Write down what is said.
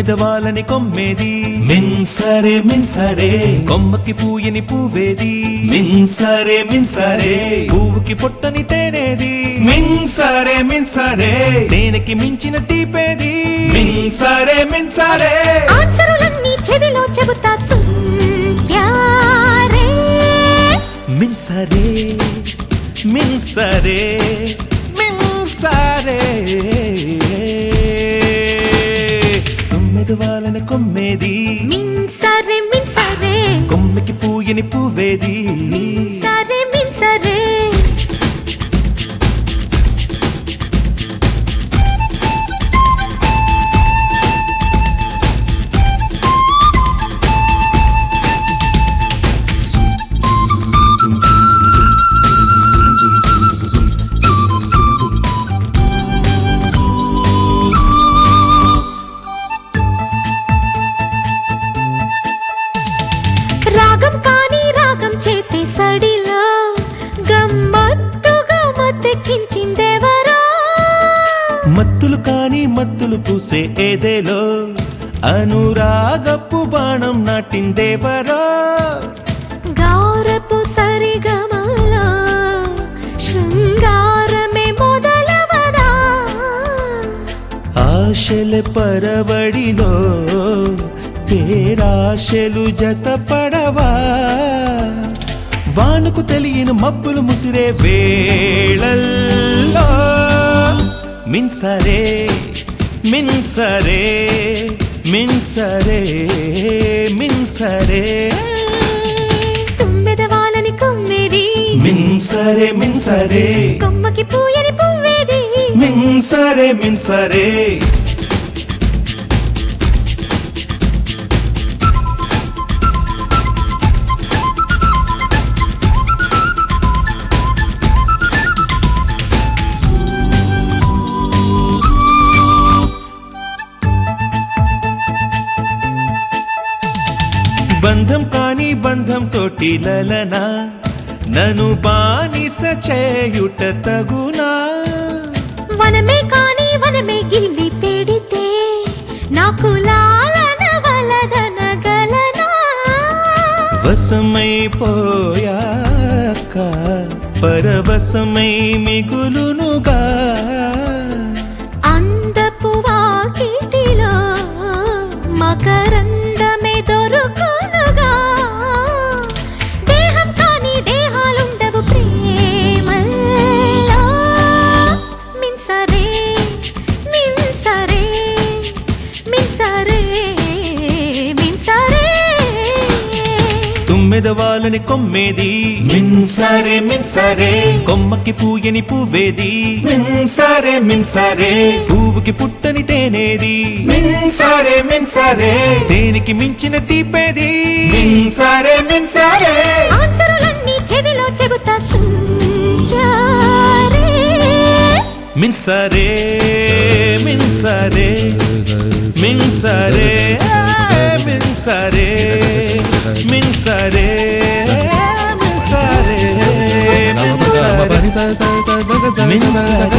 తుమ్మెదవాలని కొమ్మేది మిన్సరే మిన్సరే కొమ్మకి పూయని పువ్వేది మిన్సరే మిన్సరే పువ్వుకి పొట్టని తేనేది మిన్సరే మిన్సరే తేనెకి మించిన తీపేది మిన్సరే మిన్సరే ఆన్సరులన్నీ చెవిలో చెబుతా సుంద్యారే మిన్సరే మిన్సరే మిన్సరే తుమ్మెదవాలని కొమ్మేది మిన్సరే మిన్సరే కొమ్మెకి పూయని పువ్వేది సరే మిన్సరే రాగం కాని రాగం చేసే సడిలో గమ్మత్తుగా మత్తెక్కించిందెవరో మత్తులు కాని మత్తులు పూసే ఏదేలో అనురాగపు బాణం నాటిందేవరో గారపు సరిగమలో శృంగారమే మొదలవదా ఆశల పరవడిలో పేరాశలు జతపడవా వానుకు తెలియని మబ్బులు ముసిరే వేళల్లో మిన్సరే మిన్సరే మిన్సరే మిన్సరే తుమ్మెదవాలని కొమ్మెది మిన్సరే మిన్సరే కొమ్మకి పూయని పువ్వేది మిన్సరే మిన్సరే బంధం కాని బంధం తోటి లలన నన్ను బానిస చేయుట తగునా వనమే కాని వనమే గిల్లి పెడితే నాకు లాలన వలదనగలనా వశమైపోయాక పరవశమై మిగులునుగా అందపు వాకిటిలో మకరందమే దొరుకునుగా దేహం కాని దేహాలుండవు ప్రేమల్లో మిన్సరే మిన్సరే మిన్సరే మిన్సరే తుమ్మెదవాలని కొమ్మేది మిన్సరే మిన్సరే కొమ్మకి పూయని పువ్వేది మిన్సరే మిన్సరే పువ్వుకి పుట్టని తేనేది మిన్సరే మిన్సరే దేనికి మించిన తీపేది మిన్సరే మిన్సరే ఆన్సరులన్నీ చెవిలో చెబుతా సుందరే మిన్సరే మిన్సరే మిన్సరే మిన్సరే మిన్సరే మిన్సరే మిన్సరే మిన్సరే